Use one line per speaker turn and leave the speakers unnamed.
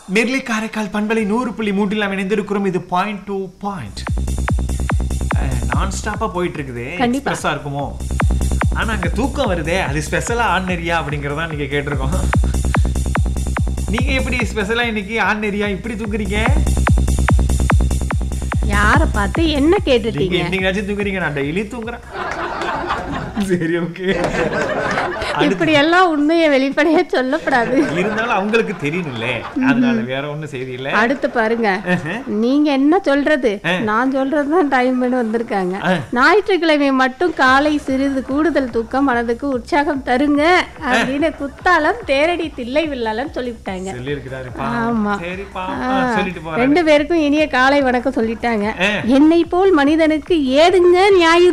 நெல்லை காரைக்கால் பண்பலை நூறு புள்ளி மூன்றில் நாம் இணைந்திருக்கிறோம் இது பாயிண்ட் டூ பாயிண்ட் நான் ஸ்டாப்பா போயிட்டு இருக்குது
கண்டிப்பா.
எக்ஸ்பிரஸா இருக்குமோ ஆனா அங்க தூக்கம் வருதே அது ஸ்பெஷலா ஆர்டினரியா அப்படிங்கறதா நீங்க கேட்டிருக்கோம் நீங்க எப்படி ஸ்பெஷலா இன்னைக்கு ஆர்டினரியா இப்படி தூக்குறீங்க
யார பார்த்து என்ன
நீங்க
கேட்டுட்டீங்க
என்னைக்காச்சும் தூக்குறீங்க நான் டெய்லி தூங்குறேன் சரி ஓகே
இப்படி எல்லாம் உண்மையை வெளிப்படையா சொல்லப்படாது
இருந்தாலும் அவங்களுக்கு தெரியணும்ல அதனால வேற ஒண்ணும் செய்தி இல்ல
அடுத்து பாருங்க
ஆஹா.
நீங்க என்ன சொல்றது நான் சொல்றதுதான் டைம் பண்ணி வந்திருக்காங்க
ஆ.
ஞாயிற்றுக்கிழமை மட்டும் காலை சிறிது கூடுதல் தூக்கம் மனதுக்கு உற்சாகம் தருங்க அப்படின்னு குத்தாலம் தேரடி தில்லை வில்லாலம் சொல்லிவிட்டாங்க
சொல்லியிருக்கிறாருப்பா
ஆமா.
சரிப்பா
ஆ,
ஆ, சொல்லிட்டு போறேன்
ரெண்டு பேருக்கும் இனிய காலை வணக்கம் சொல்லிட்டாங்க
ஆ.
என்னை போல் மனிதனுக்கு ஏதுங்க ஞாயிறு